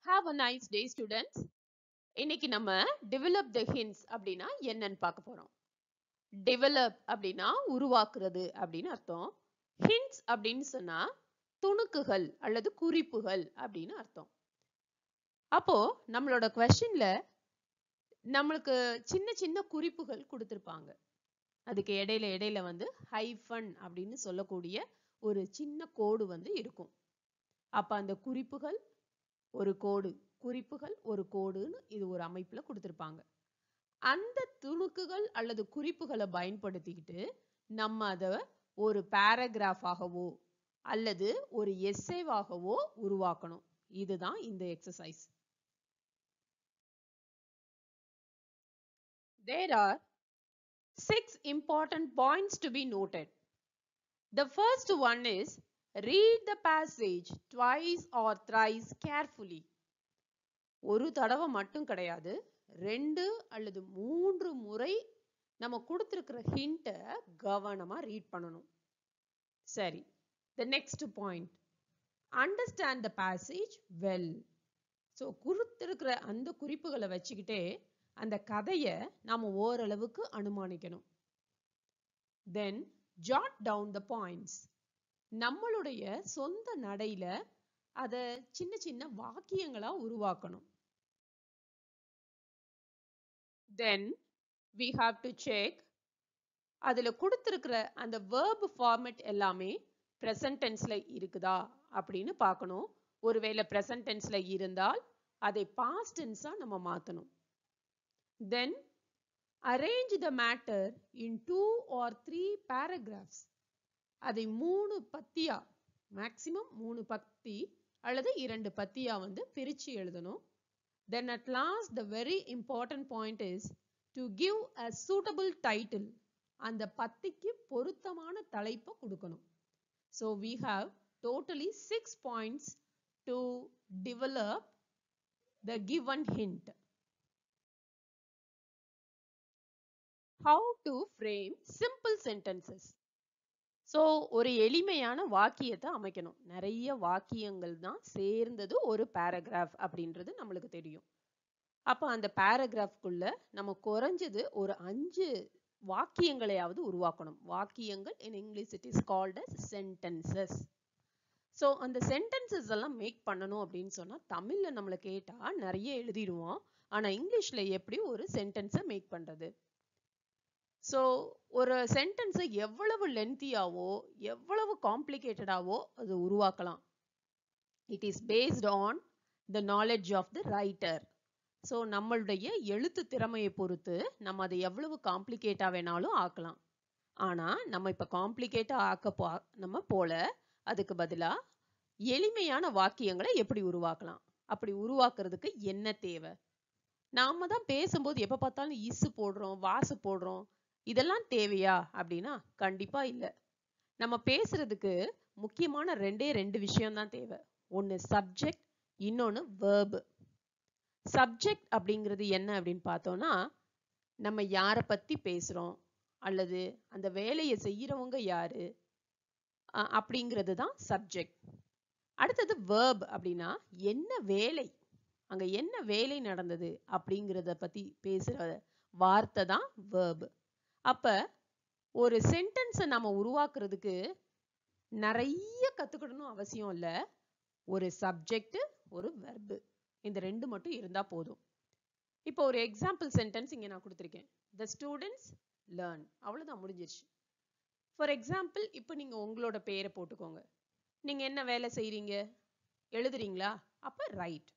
Have a nice day students இன்னைக்கு நம்ம develop த hints அப்படின்னா என்னன்னு பார்க்க போறோம் டெவலப் அப்படின்னா உருவாக்குறது அப்படின்னு அர்த்தம் ஹின்ஸ் அப்படின்னு சொன்னா துணுக்குகள் அல்லது குறிப்புகள் அப்படின்னு அர்த்தம் அப்போ நம்மளோட கொஸ்டின்ல நம்மளுக்கு சின்ன சின்ன குறிப்புகள் கொடுத்துருப்பாங்க அதுக்கு இடையில இடையில வந்து ஹைஃபன் அப்படின்னு சொல்லக்கூடிய ஒரு சின்ன கோடு வந்து இருக்கும் அப்ப அந்த குறிப்புகள் ஒரு கோடு குறிப்புகள் ஒரு கோடுன்னு இது ஒரு அமைப்புல கொடுத்திருப்பாங்க அந்த துணுக்குகள் அல்லது குறிப்புகளை பயன்படுத்திக்கிட்டு நம்ம அதை ஒரு பேராகிராஃபாகவோ அல்லது ஒரு எஸ்ஸேவாகவோ உருவாக்கணும் இதுதான் இந்த exercise There are six important points to be noted. The first one is read the passage twice or thrice carefully. ஒரு தடவை மட்டும் கிடையாது ரெண்டு அல்லது மூன்று முறை நம்ம கொடுத்துருக்கிற ஹிண்ட்டை கவனமா ரீட் பண்ணணும் சரி the next point understand the passage well so கொடுத்துருக்கிற அந்த குறிப்புகளை வச்சுக்கிட்டே அந்த கதையை நாம ஓரளவுக்கு அனுமானிக்கணும் then jot down the points நம்மளுடைய சொந்த நடையில அதை சின்ன சின்ன வாக்கியங்களா உருவாக்கணும் then we have to check அதுல கொடுத்திருக்கிற அந்த வேர்ப் ஃபார்மெட் எல்லாமே ப்ரெசன்ட் டென்ஸ்ல இருக்குதா அப்படின்னு பார்க்கணும் ஒருவேளை ப்ரெசன்ட் டென்ஸ்ல இருந்தால் அதை பாஸ்ட் டென்ஸா நம்ம மாத்தணும் Then arrange the matter in two or three paragraphs. அதை மூணு பத்தியா மேக்சிமம் மூணு பத்தி அல்லது இரண்டு பத்தியா வந்து பிரிச்சு எழுதணும் then at last the very important point is to give a suitable title அந்த பத்திக்கு பொருத்தமான தலைப்பை கொடுக்கணும் so we have totally six points to develop the given hint how to frame simple sentences so ஒரு எளிமையான வாக்கியத்தை அமைக்கணும் நிறைய வாக்கியங்கள் தான் சேர்ந்தது ஒரு பேராகிராஃப் அப்படின்றது நம்மளுக்கு தெரியும் அப்போ அந்த பேராகிராஃப்குள்ள நம்ம குறைஞ்சது ஒரு அஞ்சு வாக்கியங்களையாவது உருவாக்கணும் வாக்கியங்கள் in English it is called as sentences so அந்த சென்டென்சஸ் எல்லாம் மேக் பண்ணணும் அப்படின்னு சொன்னால் தமிழில் நம்மளை கேட்டால் நிறைய எழுதிடுவோம் ஆனால் இங்கிலீஷில் எப்படி ஒரு சென்டென்ஸை மேக் பண்ணுறது ஸோ ஒரு சென்டென்ஸை எவ்வளவு லென்த்தியாவோ எவ்வளவு காம்ப்ளிகேட்டடாவோ அது உருவாக்கலாம் it is based on the knowledge of the writer so நம்மளுடைய எழுத்து திறமையை பொறுத்து நம்ம அதை எவ்வளவு காம்ப்ளிகேட்டாக வேணாலும் ஆக்கலாம் ஆனால் நம்ம இப்போ காம்ப்ளிகேட்டாக ஆக்க போ நம்ம போல அதுக்கு பதிலாக எளிமையான வாக்கியங்களை எப்படி உருவாக்கலாம் அப்படி உருவாக்குறதுக்கு என்ன தேவை நாம தான் பேசும்போது எப்போ பார்த்தாலும் இசு போடுறோம் வாசு போடுறோம் இதெல்லாம் தேவையா அப்படின்னா கண்டிப்பா இல்லை நம்ம பேசுறதுக்கு முக்கியமான ரெண்டே ரெண்டு விஷயம் தான் தேவை ஒன்று சப்ஜெக்ட் இன்னொன்று வேர்பு சப்ஜெக்ட் அப்படிங்கிறது என்ன அப்படின்னு பார்த்தோம்னா நம்ம யாரை பத்தி பேசுறோம் அல்லது அந்த வேலையை செய்யறவங்க யாரு அப்படிங்கிறது தான் சப்ஜெக்ட் அடுத்தது வேர்ப் அப்படின்னா என்ன வேலை அங்க என்ன வேலை நடந்தது அப்படிங்கிறத பத்தி பேசுற வார்த்தை தான் வேர்ப் அப்ப ஒரு சென்டென்ஸை நம்ம உருவாக்குறதுக்கு நிறைய கத்துக்கணும் அவசியம் இல்லை ஒரு சப்ஜெக்ட் ஒரு வெர்பு இந்த ரெண்டு மட்டும் இருந்தா போதும் இப்போ ஒரு எக்ஸாம்பிள் சென்டென்ஸ் இங்க நான் கொடுத்துருக்கேன் த ஸ்டூடெண்ட்ஸ் லேர்ன் அவ்வளவுதான் முடிஞ்சிருச்சு ஃபார் எக்ஸாம்பிள் இப்போ நீங்க உங்களோட பேரை போட்டுக்கோங்க நீங்க என்ன வேலை செய்றீங்க எழுதுறீங்களா அப்ப ரைட்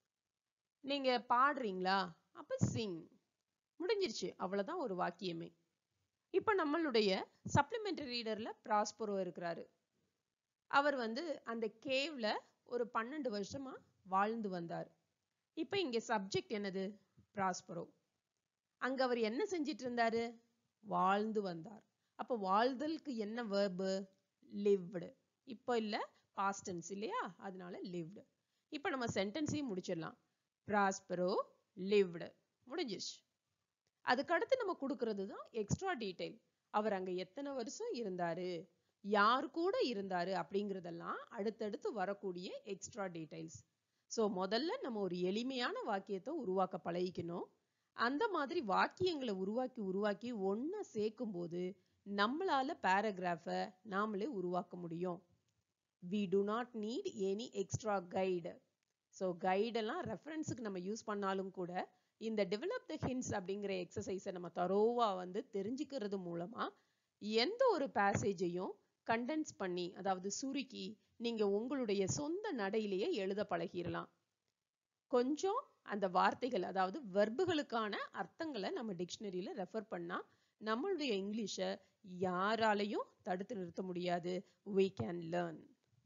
நீங்க பாடுறீங்களா அப்ப சிங் முடிஞ்சிருச்சு அவ்வளவுதான் ஒரு வாக்கியமே இப்போ நம்மளுடைய சப்ளிமெண்டரி ரீடர்ல ப்ராஸ்பரோ இருக்கிறாரு அவர் வந்து அந்த கேவ்ல ஒரு பன்னெண்டு வருஷமா வாழ்ந்து வந்தார் இப்போ இங்க சப்ஜெக்ட் என்னது ப்ராஸ்பரோ அங்க அவர் என்ன செஞ்சிட்டு இருந்தாரு வாழ்ந்து வந்தார் அப்போ வாழ்தலுக்கு என்ன வேர்பு லிவ்டு இப்போ இல்ல பாஸ்டன்ஸ் இல்லையா அதனால லிவ்டு இப்போ நம்ம சென்டென்ஸையும் முடிச்சிடலாம் ப்ராஸ்பரோ லிவ்டு முடிஞ்சிருச்சு அதுக்கடுத்து நம்ம கொடுக்கறது தான் எக்ஸ்ட்ரா டீடைல் அவர் அங்க எத்தனை வருஷம் இருந்தாரு யார் கூட இருந்தாரு அப்படிங்கிறதெல்லாம் அடுத்தடுத்து வரக்கூடிய எக்ஸ்ட்ரா டீடைல்ஸ் ஸோ முதல்ல நம்ம ஒரு எளிமையான வாக்கியத்தை உருவாக்க பழகிக்கணும் அந்த மாதிரி வாக்கியங்களை உருவாக்கி உருவாக்கி ஒன்னா சேர்க்கும் போது நம்மளால பேராகிராஃபை நாமளே உருவாக்க முடியும் we do not need any extra guide so கைடெல்லாம் ரெஃபரன்ஸுக்கு நம்ம யூஸ் பண்ணாலும் கூட இந்த டெவலப் த ஹின்ஸ் அப்படிங்கிற எக்ஸசைஸை நம்ம தரோவா வந்து தெரிஞ்சுக்கிறது மூலமா எந்த ஒரு பேசேஜையும் கண்டென்ஸ் பண்ணி அதாவது சுருக்கி நீங்க உங்களுடைய சொந்த நடையிலேயே எழுத பழகிடலாம் கொஞ்சம் அந்த வார்த்தைகள் அதாவது வெர்புகளுக்கான அர்த்தங்களை நம்ம டிக்ஷனரியில ரெஃபர் பண்ணா நம்மளுடைய இங்கிலீஷை யாராலையும் தடுத்து நிறுத்த முடியாது we can learn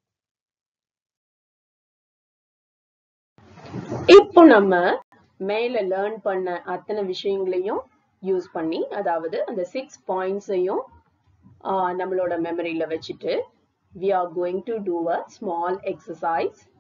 இப்போ நம்ம மேல லேர்ன் பண்ண அத்தனை விஷயங்களையும் யூஸ் பண்ணி அதாவது அந்த சிக்ஸ் பாயிண்ட்ஸையும் நம்மளோட மெமரியில வச்சுட்டு we are going to do a small exercise